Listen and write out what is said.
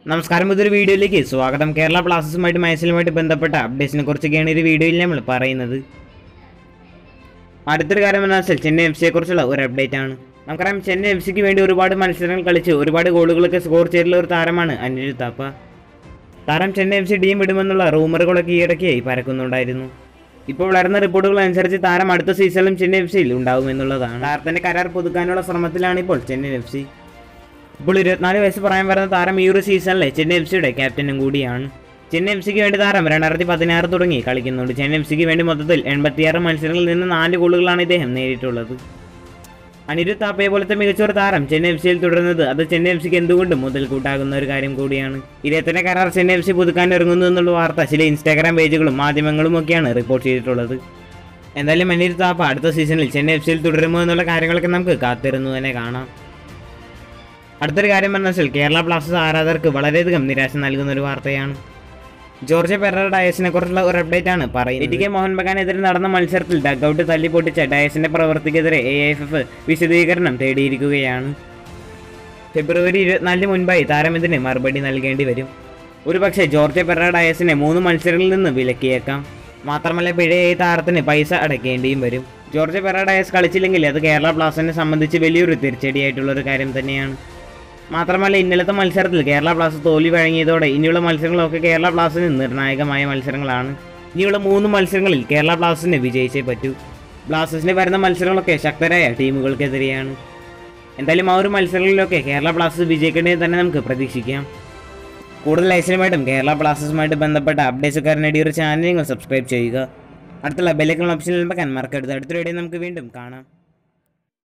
നമസ്കാരം ഇതൊരു വീഡിയോയിലേക്ക് സ്വാഗതം കേരള ബ്ലാസ്റ്റേഴ്സുമായിട്ട് മത്സരവുമായിട്ട് ബന്ധപ്പെട്ട അപ്ഡേറ്റ്സിനെ കുറിച്ചൊക്കെയാണ് ഈ വീഡിയോയിൽ നമ്മൾ പറയുന്നത് അടുത്തൊരു കാര്യം എന്ന് വെച്ചാൽ ചെന്നൈ എഫ് സിയെ കുറിച്ചുള്ള ഒരു അപ്ഡേറ്റ് ആണ് നമുക്കറിയാം ചെന്നൈ എഫ് സിക്ക് വേണ്ടി ഒരുപാട് മത്സരങ്ങൾ കളിച്ച് ഒരുപാട് ഗോളുകളൊക്കെ സ്കോർ ചെയ്തിട്ടുള്ള ഒരു താരമാണ് അനിരുദ്ധ താപ്പ താരം ചെന്നൈ എഫ് സി ടീം വിടുമെന്നുള്ള റൂമറുകളൊക്കെ ഈയിടയ്ക്കായി പരക്കുന്നുണ്ടായിരുന്നു ഇപ്പോൾ വളർന്ന റിപ്പോർട്ടുകൾ അനുസരിച്ച് താരം അടുത്ത സീസണിലും ചെന്നൈ എഫ് സിയിൽ ഉണ്ടാകുമെന്നുള്ളതാണ് താരത്തിന്റെ കരാർ പുതുക്കാനുള്ള ശ്രമത്തിലാണ് ഇപ്പോൾ ചെന്നൈ എഫ് സി ഇപ്പോൾ ഇരുപത്തിനാല് വയസ്സ് പ്രായം വരുന്ന താരം ഈ ഒരു സീസണിലെ ചെന്നൈ എഫ് സിയുടെ ക്യാപ്റ്റനും കൂടിയാണ് ചെന്നൈ എഫ് സിക്ക് വേണ്ടി താരം രണ്ടായിരത്തി പതിനാറ് തുടങ്ങി കളിക്കുന്നുണ്ട് ചെന്നൈ എഫ് സിക്ക് വേണ്ടി മൊത്തത്തിൽ എൺപത്തിയാറ് മത്സരങ്ങളിൽ നിന്ന് നാല് ഗോളുകളാണ് ഇദ്ദേഹം നേരിട്ടുള്ളത് അനിരുദ്ധ് താപ്പയെ പോലത്തെ മികച്ച ഒരു താരം ചെന്നൈ എഫ് സിയിൽ തുടരുന്നത് അത് ചെന്നൈ എഫ് സിക്ക് എന്തുകൊണ്ടും മുതൽക്കൂട്ടാകുന്ന ഒരു കാര്യം കൂടിയാണ് ഇദ്ദേഹത്തിന്റെ കരാർ ചെന്നൈ എഫ് സി പുതുക്കാൻ ഇറങ്ങുന്നു എന്നുള്ള വാർത്ത ചില ഇൻസ്റ്റാഗ്രാം പേജുകളും മാധ്യമങ്ങളും ഒക്കെയാണ് റിപ്പോർട്ട് ചെയ്തിട്ടുള്ളത് എന്തായാലും അനിരുദ്ധ് താപ്പ അടുത്ത സീസണിൽ ചെന്നൈ എഫ് സിയിൽ തുടരുമോ എന്നുള്ള കാര്യങ്ങളൊക്കെ നമുക്ക് കാത്തിരുന്നു തന്നെ കാണാം അടുത്തൊരു കാര്യം പറഞ്ഞാൽ വെച്ചാൽ കേരള ബ്ലാസ്റ്റേഴ്സ് ആരാധകർക്ക് വളരെയധികം നിരാശ നൽകുന്ന ഒരു വാർത്തയാണ് ജോർജ് പെറ ഡയസിനെ കുറിച്ചുള്ള ഒരു അപ്ഡേറ്റ് ആണ് പറയുന്നത് ഇ കെ മോഹൻ ബഗാനെതിരെ നടന്ന മത്സരത്തിൽ ഡഗ്ഔട്ട് തല്ലി പൊട്ടിച്ച ഡയസിന്റെ പ്രവൃത്തിക്കെതിരെ എ എഫ് എഫ് വിശദീകരണം തേടിയിരിക്കുകയാണ് ഫെബ്രുവരി ഇരുപത്തിനാലിന് മുൻപായി താരം ഇതിന് മറുപടി നൽകേണ്ടി വരും ഒരുപക്ഷെ ജോർജ് പെറ ഡയസിനെ മൂന്ന് മത്സരങ്ങളിൽ നിന്ന് വിലക്കിയേക്കാം മാത്രമല്ല പിഴയായി താരത്തിന് പൈസ അടയ്ക്കേണ്ടിയും വരും ജോർജ് പെറ ഡയസ് കളിച്ചില്ലെങ്കിൽ അത് കേരള ബ്ലാസ്റ്റേഴ്സിനെ സംബന്ധിച്ച് വലിയൊരു തിരിച്ചടിയായിട്ടുള്ള ഒരു കാര്യം തന്നെയാണ് മാത്രമല്ല ഇന്നലത്തെ മത്സരത്തിൽ കേരള ബ്ലാസ്റ്റേഴ്സ് തോൽവി വഴങ്ങിയതോടെ ഇനിയുള്ള മത്സരങ്ങളൊക്കെ കേരള ബ്ലാസ്റ്റേഴ്സിന് നിർണായകമായ മത്സരങ്ങളാണ് ഇനിയുള്ള മൂന്ന് മത്സരങ്ങളിൽ കേരള ബ്ലാസ്റ്റേഴ്സിന് വിജയിച്ചേ പറ്റൂ ബ്ലാസ്റ്റേഴ്സിന് വരുന്ന മത്സരങ്ങളൊക്കെ ശക്തരായ ടീമുകൾക്കെതിരെയാണ് എന്തായാലും ആ ഒരു മത്സരങ്ങളിലൊക്കെ കേരള ബ്ലാസ്റ്റേഴ്സ് വിജയിക്കേണ്ടത് തന്നെ നമുക്ക് പ്രതീക്ഷിക്കാം കൂടുതൽ ലൈസനുമായിട്ടും കേരള ബ്ലാസ്റ്റേഴ്സുമായിട്ട് ബന്ധപ്പെട്ട അപ്ഡേറ്റ്സ് ഒക്കെ അറിഞ്ഞ ഈ ഒരു ചാനൽ നിങ്ങൾ സബ്സ്ക്രൈബ് ചെയ്യുക അടുത്തുള്ള ബെല്ലൈക്കൺ ഓപ്ഷനിൽ വെക്കാൻ മറക്കരുത് അടുത്ത വീഡിയോ നമുക്ക് വീണ്ടും കാണാം